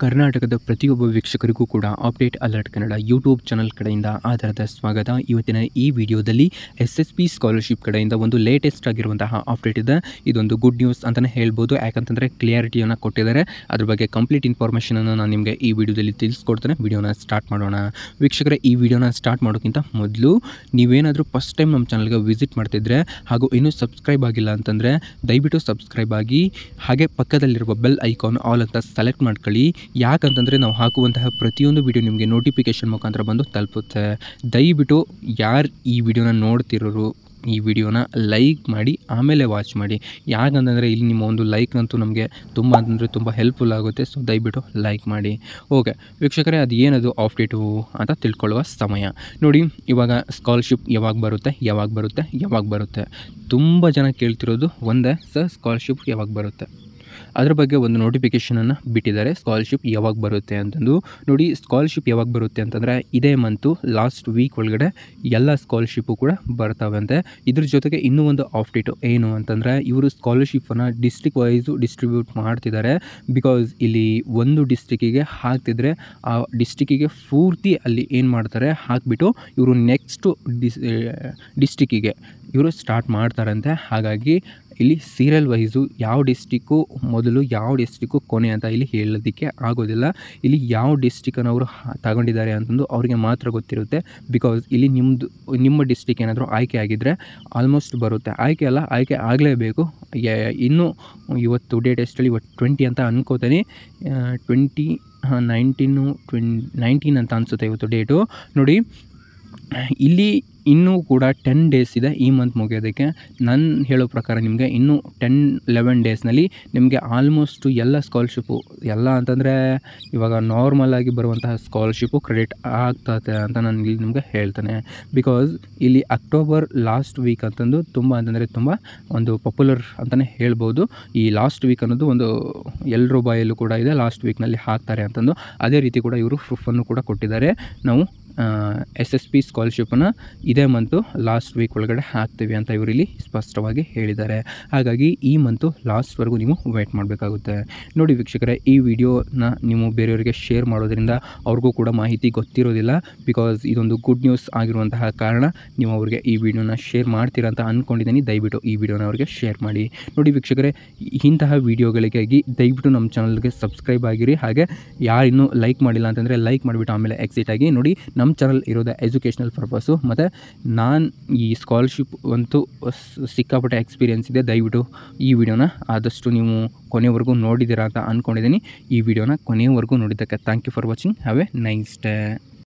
ಕರ್ನಾಟಕದ ಪ್ರತಿಯೊಬ್ಬ ವೀಕ್ಷಕರಿಗೂ ಕೂಡ update alert Kannada YouTube channel ಕಡೆಯಿಂದ ಆಧಾರದ ಸ್ವಾಗತ ಇವತ್ತಿನ ಈ ವಿಡಿಯೋದಲ್ಲಿ ಎಸ್ ಎಸ್ ಪಿ ಸ್ಕಾಲರ್ಶಿಪ್ ಕಡೆಯಿಂದ ಒಂದು ಲೇಟೆಸ್ಟ್ ಆಗಿರುವಂತಹ ಅಪ್ಡೇಟ್ ಇದೆ ಇದೊಂದು ಗುಡ್ ನ್ಯೂಸ್ ಅಂತಲೇ ಹೇಳ್ಬೋದು ಯಾಕಂತಂದರೆ ಕ್ಲಿಯಾರಿಟಿಯನ್ನು ಕೊಟ್ಟಿದ್ದಾರೆ ಅದ್ರ ಬಗ್ಗೆ ಕಂಪ್ಲೀಟ್ ಇನ್ಫಾರ್ಮೇಷನನ್ನು ನಾನು ನಿಮಗೆ ಈ ವಿಡಿಯೋದಲ್ಲಿ ತಿಳಿಸ್ಕೊಡ್ತೇನೆ ವಿಡಿಯೋನ ಸ್ಟಾರ್ಟ್ ಮಾಡೋಣ ವೀಕ್ಷಕರೇ ಈ ವಿಡಿಯೋನ ಸ್ಟಾರ್ಟ್ ಮಾಡೋಕ್ಕಿಂತ ಮೊದಲು ನೀವೇನಾದರೂ ಫಸ್ಟ್ ಟೈಮ್ ನಮ್ಮ ಚಾನಲ್ಗೆ ವಿಸಿಟ್ ಮಾಡ್ತಿದ್ರೆ ಹಾಗೂ ಇನ್ನೂ ಸಬ್ಸ್ಕ್ರೈಬ್ ಆಗಿಲ್ಲ ಅಂತಂದರೆ ದಯವಿಟ್ಟು ಸಬ್ಸ್ಕ್ರೈಬ್ ಆಗಿ ಹಾಗೆ ಪಕ್ಕದಲ್ಲಿರುವ ಬೆಲ್ ಐಕಾನ್ ಆಲ್ ಅಂತ ಸೆಲೆಕ್ಟ್ ಮಾಡ್ಕೊಳ್ಳಿ ಯಾಕಂತಂದರೆ ನಾವು ಹಾಕುವಂತಹ ಪ್ರತಿಯೊಂದು ವಿಡಿಯೋ ನಿಮಗೆ ನೋಟಿಫಿಕೇಷನ್ ಮುಖಾಂತರ ಬಂದು ತಲುಪುತ್ತೆ ದಯವಿಟ್ಟು ಯಾರು ಈ ವಿಡಿಯೋನ ನೋಡ್ತಿರೋರು ಈ ವಿಡಿಯೋನ ಲೈಕ್ ಮಾಡಿ ಆಮೇಲೆ ವಾಚ್ ಮಾಡಿ ಯಾಕಂತಂದರೆ ಇಲ್ಲಿ ನಿಮ್ಮ ಒಂದು ಲೈಕ್ನಂತೂ ನಮಗೆ ತುಂಬ ಅಂತಂದರೆ ತುಂಬ ಹೆಲ್ಪ್ಫುಲ್ ಆಗುತ್ತೆ ಸೊ ದಯವಿಟ್ಟು ಲೈಕ್ ಮಾಡಿ ಓಕೆ ವೀಕ್ಷಕರೇ ಅದು ಏನದು ಅಪ್ಡೇಟು ಅಂತ ತಿಳ್ಕೊಳ್ಳುವ ಸಮಯ ನೋಡಿ ಇವಾಗ ಸ್ಕಾಲರ್ಶಿಪ್ ಯಾವಾಗ ಬರುತ್ತೆ ಯಾವಾಗ ಬರುತ್ತೆ ಯಾವಾಗ ಬರುತ್ತೆ ತುಂಬ ಜನ ಕೇಳ್ತಿರೋದು ಒಂದೇ ಸರ್ ಸ್ಕಾಲರ್ಶಿಪ್ ಯಾವಾಗ ಬರುತ್ತೆ ಅದ್ರ ಬಗ್ಗೆ ಒಂದು ನೋಟಿಫಿಕೇಷನನ್ನು ಬಿಟ್ಟಿದ್ದಾರೆ ಸ್ಕಾಲರ್ಶಿಪ್ ಯಾವಾಗ ಬರುತ್ತೆ ಅಂತಂದು ನೋಡಿ ಸ್ಕಾಲರ್ಶಿಪ್ ಯಾವಾಗ ಬರುತ್ತೆ ಅಂತಂದರೆ ಇದೇ ಮಂತು ಲಾಸ್ಟ್ ವೀಕ್ ಒಳಗಡೆ ಎಲ್ಲ ಸ್ಕಾಲರ್ಶಿಪ್ಪು ಕೂಡ ಬರ್ತಾವೆ ಅಂತೆ ಇದ್ರ ಜೊತೆಗೆ ಇನ್ನೂ ಒಂದು ಅಪ್ಡೇಟು ಏನು ಅಂತಂದರೆ ಇವರು ಸ್ಕಾಲರ್ಶಿಪ್ಪನ್ನು ಡಿಸ್ಟ್ರಿಕ್ ವೈಸು ಡಿಸ್ಟ್ರಿಬ್ಯೂಟ್ ಮಾಡ್ತಿದ್ದಾರೆ ಬಿಕಾಸ್ ಇಲ್ಲಿ ಒಂದು ಡಿಸ್ಟ್ರಿಕ್ಕಿಗೆ ಹಾಕ್ತಿದ್ರೆ ಆ ಡಿಸ್ಟ್ರಿಕ್ಕಿಗೆ ಪೂರ್ತಿ ಅಲ್ಲಿ ಏನು ಮಾಡ್ತಾರೆ ಹಾಕಿಬಿಟ್ಟು ಇವರು ನೆಕ್ಸ್ಟು ಡಿಸ್ ಡಿಸ್ಟಿಕ್ಕಿಗೆ ಇವರು ಸ್ಟಾರ್ಟ್ ಮಾಡ್ತಾರಂತೆ ಹಾಗಾಗಿ ಇಲ್ಲಿ ಸೀರಿಯಲ್ ವೈಸು ಯಾವ ಡಿಸ್ಟಿಕ್ಕು ಮೊದಲು ಯಾವ ಡಿಸ್ಟಿಕ್ಕು ಕೊನೆ ಅಂತ ಇಲ್ಲಿ ಹೇಳೋದಕ್ಕೆ ಆಗೋದಿಲ್ಲ ಇಲ್ಲಿ ಯಾವ ಡಿಸ್ಟಿಕನ್ನು ಅವರು ತಗೊಂಡಿದ್ದಾರೆ ಅಂತಂದು ಅವರಿಗೆ ಮಾತ್ರ ಗೊತ್ತಿರುತ್ತೆ ಬಿಕಾಸ್ ಇಲ್ಲಿ ನಿಮ್ಮದು ನಿಮ್ಮ ಡಿಸ್ಟಿಕ್ ಏನಾದರೂ ಆಯ್ಕೆ ಆಗಿದ್ದರೆ ಆಲ್ಮೋಸ್ಟ್ ಬರುತ್ತೆ ಆಯ್ಕೆ ಅಲ್ಲ ಆಯ್ಕೆ ಆಗಲೇಬೇಕು ಇನ್ನೂ ಇವತ್ತು ಡೇಟ್ ಎಷ್ಟಲ್ಲಿ ಇವತ್ತು ಟ್ವೆಂಟಿ ಅಂತ ಅನ್ಕೋತೀನಿ ಟ್ವೆಂಟಿ ನೈನ್ಟೀನು ಟ್ವೆನ್ ನೈನ್ಟೀನ್ ಅಂತ ಅನಿಸುತ್ತೆ ಇವತ್ತು ಡೇಟು ನೋಡಿ ಇಲ್ಲಿ ಇನ್ನೂ ಕೂಡ ಟೆನ್ ಡೇಸ್ ಇದೆ ಈ ಮಂತ್ ಮುಗಿಯೋದಕ್ಕೆ ನಾನು ಹೇಳೋ ಪ್ರಕಾರ ನಿಮಗೆ ಇನ್ನೂ ಟೆನ್ ಲೆವೆನ್ ಡೇಸ್ನಲ್ಲಿ ನಿಮಗೆ ಆಲ್ಮೋಸ್ಟು ಎಲ್ಲ ಸ್ಕಾಲರ್ಶಿಪ್ಪು ಎಲ್ಲ ಅಂತಂದರೆ ಇವಾಗ ನಾರ್ಮಲ್ ಆಗಿ ಬರುವಂತಹ ಸ್ಕಾಲರ್ಶಿಪ್ಪು ಕ್ರೆಡಿಟ್ ಆಗ್ತದೆ ಅಂತ ನಾನು ಇಲ್ಲಿ ನಿಮಗೆ ಹೇಳ್ತೇನೆ ಬಿಕಾಸ್ ಇಲ್ಲಿ ಅಕ್ಟೋಬರ್ ಲಾಸ್ಟ್ ವೀಕ್ ಅಂತಂದು ತುಂಬ ಅಂತಂದರೆ ತುಂಬ ಒಂದು ಪಾಪ್ಯುಲರ್ ಅಂತಲೇ ಹೇಳ್ಬೋದು ಈ ಲಾಸ್ಟ್ ವೀಕ್ ಅನ್ನೋದು ಒಂದು ಎಲ್ಲರ ಬಾಯಲ್ಲೂ ಕೂಡ ಇದೆ ಲಾಸ್ಟ್ ವೀಕ್ನಲ್ಲಿ ಹಾಕ್ತಾರೆ ಅಂತಂದು ಅದೇ ರೀತಿ ಕೂಡ ಇವರು ಪ್ರೂಫನ್ನು ಕೂಡ ಕೊಟ್ಟಿದ್ದಾರೆ ನಾವು ಎಸ್ ಎಸ್ ಪಿ ಸ್ಕಾಲರ್ಶಿಪ್ಪನ್ನು ಇದೇ ಮಂತು ಲಾಸ್ಟ್ ವೀಕ್ ಒಳಗಡೆ ಹಾಕ್ತೀವಿ ಅಂತ ಇವರು ಇಲ್ಲಿ ಸ್ಪಷ್ಟವಾಗಿ ಹೇಳಿದ್ದಾರೆ ಹಾಗಾಗಿ ಈ ಮಂತು ಲಾಸ್ಟ್ವರೆಗೂ ನೀವು ವೇಟ್ ಮಾಡಬೇಕಾಗುತ್ತೆ ನೋಡಿ ವೀಕ್ಷಕರೇ ಈ ವಿಡಿಯೋನ ನೀವು ಬೇರೆಯವರಿಗೆ ಶೇರ್ ಮಾಡೋದ್ರಿಂದ ಅವ್ರಿಗೂ ಕೂಡ ಮಾಹಿತಿ ಗೊತ್ತಿರೋದಿಲ್ಲ ಬಿಕಾಸ್ ಇದೊಂದು ಗುಡ್ ನ್ಯೂಸ್ ಆಗಿರುವಂತಹ ಕಾರಣ ನೀವು ಅವ್ರಿಗೆ ಈ ವಿಡಿಯೋನ ಶೇರ್ ಮಾಡ್ತೀರಾ ಅಂತ ಅಂದ್ಕೊಂಡಿದ್ದೀನಿ ದಯವಿಟ್ಟು ಈ ವಿಡಿಯೋನ ಅವ್ರಿಗೆ ಶೇರ್ ಮಾಡಿ ನೋಡಿ ವೀಕ್ಷಕರೇ ಇಂತಹ ವಿಡಿಯೋಗಳಿಗಾಗಿ ದಯವಿಟ್ಟು ನಮ್ಮ ಚಾನಲ್ಗೆ ಸಬ್ಸ್ಕ್ರೈಬ್ ಆಗಿರಿ ಹಾಗೆ ಯಾರು ಇನ್ನೂ ಲೈಕ್ ಮಾಡಿಲ್ಲ ಅಂತಂದರೆ ಲೈಕ್ ಮಾಡಿಬಿಟ್ಟು ಆಮೇಲೆ ಎಕ್ಸಿಟ್ ಆಗಿ ನೋಡಿ ನಮ್ಮ ಚಾನಲ್ ಇರೋದು ಎಜುಕೇಷ್ನಲ್ ಪರ್ಪಸ್ಸು ಮತ್ತು ನಾನು ಈ ಸ್ಕಾಲರ್ಶಿಪ್ ಅಂತೂ ಸಿಕ್ಕಾಪಟ್ಟೆ ಎಕ್ಸ್ಪೀರಿಯೆನ್ಸ್ ಇದೆ ದಯವಿಟ್ಟು ಈ ವಿಡಿಯೋನ ಆದಷ್ಟು ನೀವು ಕೊನೆವರೆಗೂ ನೋಡಿದ್ದೀರಾ ಅಂತ ಅಂದ್ಕೊಂಡಿದ್ದೀನಿ ಈ ವಿಡಿಯೋನ ಕೊನೆಯವರೆಗೂ ನೋಡಿದ್ದಕ್ಕೆ thank you for watching have a nice day